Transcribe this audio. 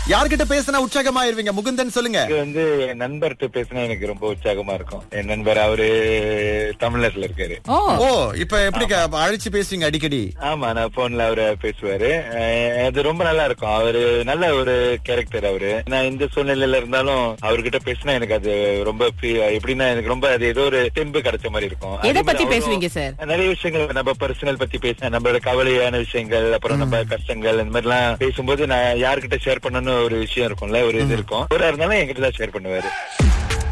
யார்கிட்ட பேசினா உற்சாகமாயிருவீங்க முகுந்தன் சொல்லுங்க இது வந்து என் நண்பர்கிட்ட பேசினா எனக்கு ரொம்ப உற்சாகமா இருக்கும் என் நண்பர் அவரு தமிழ்நாட்டுல இருக்காரு ஓ ஓ இப்ப எப்படி க- அழைச்சு பேசுவீங்க அடிக்கடி ஆமா நான் போன்ல அவரு பேசுவாரு அஹ் அது ரொம்ப நல்லா இருக்கும் அவரு நல்ல ஒரு கேரக்டர் அவரு நான் இந்த சூழ்நிலையில இருந்தாலும் அவர்கிட்ட பேசினா எனக்கு அது ரொம்ப free- எப்படின்னா எனக்கு ரொம்ப அது ஏதோ ஒரு தெம்பு கிடைச்ச மாதிரி இருக்கும் எதை அதே மாதிரி பத்தி அவரும் பேசுவீங்க சார் நிறைய விஷயங்கள் நம்ம பர்சனல் பத்தி பேச நம்மளோட கவலையான விஷயங்கள் அப்புறம் நம்ம கஷ்டங்கள் இந்த மாதிரி எல்லாம் பேசும்போது நான் யார்கிட்ட ஷேர் பண்ணணும்னு ஒரு விஷயம் இருக்கும்ல ஒரு இது இருக்கும் ஒரு இருந்தாலும் என்கிட்ட தான் ஷேர் பண்ணுவாரு